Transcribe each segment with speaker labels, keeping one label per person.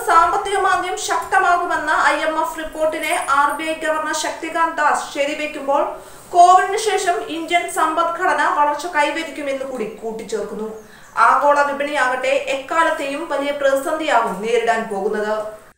Speaker 1: സാമ്പത്തിക മാന്ദ്യം ശക്തമാകുമെന്ന ഐ എം എഫ് റിപ്പോർട്ടിനെ R B I governor Shaktikanta Das ശരിവെക്കുമ്പോൾ കോവിഡിന് ശേഷം ഇന്ത്യൻ സമ്പദ്ഘടന വളർച്ച കൈവരിക്കുമെന്ന് കൂടി കൂട്ടിച്ചേർക്കുന്നു ആഗോള വിപണിയാകട്ടെ എക്കാലത്തെയും വലിയ പ്രതിസന്ധിയാകും നേരിടാൻ പോകുന്നത്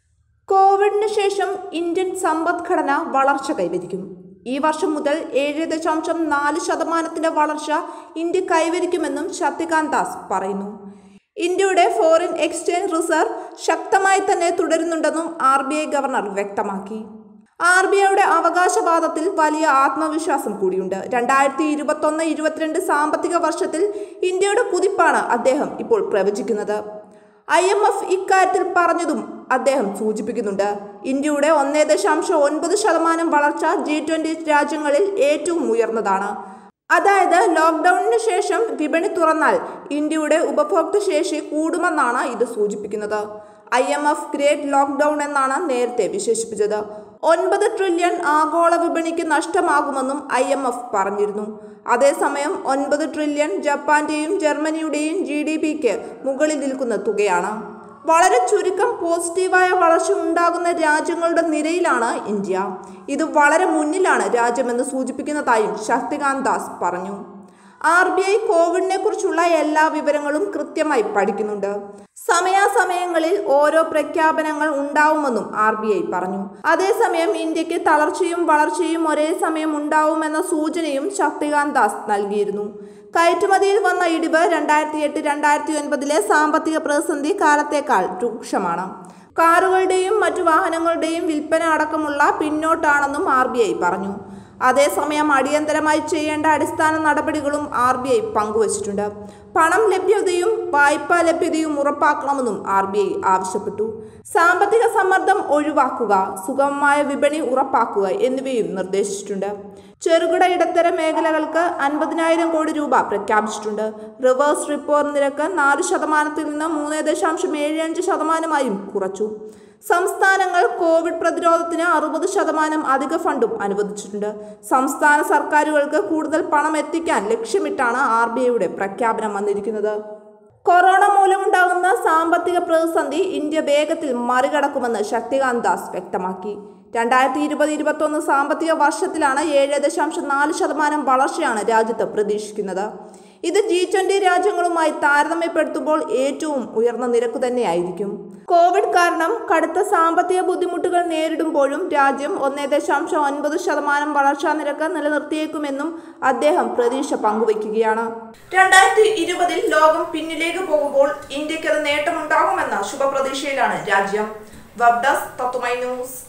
Speaker 1: കോവിഡിന് ശേഷം ഇന്ത്യൻ സമ്പദ്ഘടന വളർച്ച കൈവരിക്കും ഈ വർഷം മുതൽ ഏഴ് ദശാംശം നാല് ശതമാനത്തിന്റെ വളർച്ച ഇന്ത്യ കൈവരിക്കുമെന്നും ശക്തികാന്ത് ദാസ് പറയുന്നു ഇന്ത്യയുടെ ഫോറിൻ എക്സ്ചേഞ്ച് റിസർവ് ശക്തമായി തന്നെ തുടരുന്നുണ്ടെന്നും ആർ ബി ഐ ഗവർണർ വ്യക്തമാക്കി ആർ ബി ഐയുടെ അവകാശവാദത്തിൽ വലിയ ആത്മവിശ്വാസം കൂടിയുണ്ട് രണ്ടായിരത്തി ഇരുപത്തൊന്ന് ഇരുപത്തിരണ്ട് സാമ്പത്തിക വർഷത്തിൽ ഇന്ത്യയുടെ കുതിപ്പാണ് അദ്ദേഹം ഇപ്പോൾ പ്രവചിക്കുന്നത് ഐ എം എഫ് ഇക്കാര്യത്തിൽ പറഞ്ഞതും അദ്ദേഹം സൂചിപ്പിക്കുന്നുണ്ട് ഇന്ത്യയുടെ ഒന്നേ ദശാംശം ഒൻപത് ശതമാനം വളർച്ച ജി ട്വന്റി രാജ്യങ്ങളിൽ ഏറ്റവും ഉയർന്നതാണ് അതായത് ലോക്ക്ഡൌണിന് ശേഷം വിപണി തുറന്നാൽ ഇന്ത്യയുടെ ഉപഭോക്തൃ ശേഷി കൂടുമെന്നാണ് ഇത് സൂചിപ്പിക്കുന്നത് I M F great lockdown എന്നാണ് നേരത്തെ വിശേഷിപ്പിച്ചത് ഒൻപത് ട്രില്യൺ ആഗോള വിപണിക്ക് നഷ്ടമാകുമെന്നും ഐ എം എഫ് പറഞ്ഞിരുന്നു അതേസമയം ഒൻപത് ട്രില്യൺ ജപ്പാന്റെയും ജർമ്മനിയുടെയും ജി ഡി പിക്ക് മുകളിൽ നിൽക്കുന്ന തുകയാണ് വളരെ ചുരുക്കം പോസിറ്റീവായ വളർച്ച ഉണ്ടാകുന്ന രാജ്യങ്ങളുടെ നിരയിലാണ് ഇന്ത്യ ഇത് വളരെ മുന്നിലാണ് രാജ്യമെന്ന് സൂചിപ്പിക്കുന്നതായും ശക്തികാന്ത് ദാസ് പറഞ്ഞു ആർ ബി ഐ കോവിഡിനെ കുറിച്ചുള്ള എല്ലാ വിവരങ്ങളും കൃത്യമായി പഠിക്കുന്നുണ്ട് സമയാസമയങ്ങളിൽ ഓരോ പ്രഖ്യാപനങ്ങൾ ഉണ്ടാവുമെന്നും ആർ ബി ഐ പറഞ്ഞു അതേസമയം ഇന്ത്യക്ക് തളർച്ചയും വളർച്ചയും ഒരേ സമയം ഉണ്ടാവുമെന്ന സൂചനയും ശക്തികാന്ത് ദാസ് നൽകിയിരുന്നു കയറ്റുമതിയിൽ വന്ന ഇടിവ് രണ്ടായിരത്തി എട്ട് രണ്ടായിരത്തി ഒൻപതിലെ സാമ്പത്തിക പ്രതിസന്ധി കാലത്തേക്കാൾ രൂക്ഷമാണ് കാറുകളുടെയും മറ്റു വാഹനങ്ങളുടെയും വിൽപ്പന അടക്കമുള്ള പിന്നോട്ടാണെന്നും ആർ ബി ഐ പറഞ്ഞു അതേസമയം അടിയന്തരമായി ചെയ്യേണ്ട അടിസ്ഥാന നടപടികളും ആർ ബി ഐ പങ്കുവച്ചിട്ടുണ്ട് പണം ലഭ്യതയും വായ്പാ ലഭ്യതയും ഉറപ്പാക്കണമെന്നും ആർ ബി ഐ ആവശ്യപ്പെട്ടു സാമ്പത്തിക സമ്മർദ്ദം ഒഴിവാക്കുക സുഗമമായ വിപണി ഉറപ്പാക്കുക എന്നിവയും നിർദ്ദേശിച്ചിട്ടുണ്ട് ചെറുകിട ഇടത്തരം മേഖലകൾക്ക് അൻപതിനായിരം കോടി രൂപ പ്രഖ്യാപിച്ചിട്ടുണ്ട് റിവേഴ്സ് റിപ്പോ നിരക്ക് നാല് ശതമാനത്തിൽ നിന്ന് മൂന്ന് ദശാംശം ഏഴ് അഞ്ച് ശതമാനമായും കുറച്ചു സംസ്ഥാനങ്ങൾ കോവിഡ് പ്രതിരോധത്തിന് അറുപത് ശതമാനം അധിക ഫണ്ടും അനുവദിച്ചിട്ടുണ്ട് സംസ്ഥാന സർക്കാരുകൾക്ക് കൂടുതൽ പണം എത്തിക്കാൻ ലക്ഷ്യമിട്ടാണ് ആർ ബി ഐയുടെ പ്രഖ്യാപനം വന്നിരിക്കുന്നത് കൊറോണ മൂലമുണ്ടാകുന്ന സാമ്പത്തിക പ്രതിസന്ധി ഇന്ത്യ വേഗത്തിൽ മറികടക്കുമെന്ന് ശക്തികാന്ത് ദാസ് വ്യക്തമാക്കി രണ്ടായിരത്തി ഇരുപത് ഇരുപത്തൊന്ന് സാമ്പത്തിക വർഷത്തിലാണ് ഏഴ് ദശാംശം നാല് ശതമാനം വളർച്ചയാണ് രാജ്യത്ത് പ്രതീക്ഷിക്കുന്നത് ഇത് ജി ട്വന്റി രാജ്യങ്ങളുമായി താരതമ്യപ്പെടുത്തുമ്പോൾ ഏറ്റവും ഉയർന്ന നിരക്ക് തന്നെയായിരിക്കും കോവിഡ് കാരണം കടുത്ത സാമ്പത്തിക ബുദ്ധിമുട്ടുകൾ നേരിടുമ്പോഴും രാജ്യം ഒന്നേ ദശാംശം ഒൻപത് ശതമാനം വളർച്ചാ നിരക്ക് നിലനിർത്തിയേക്കുമെന്നും അദ്ദേഹം പ്രതീക്ഷ പങ്കുവയ്ക്കുകയാണ് രണ്ടായിരത്തി ഇരുപതിൽ ലോകം പിന്നിലേക്ക് പോകുമ്പോൾ ഇന്ത്യക്ക് അത് നേട്ടമുണ്ടാകുമെന്ന ശുഭപ്രതീക്ഷയിലാണ് രാജ്യം വെബ് ഡെസ്ക് തത്തുമൈ ന്യൂസ്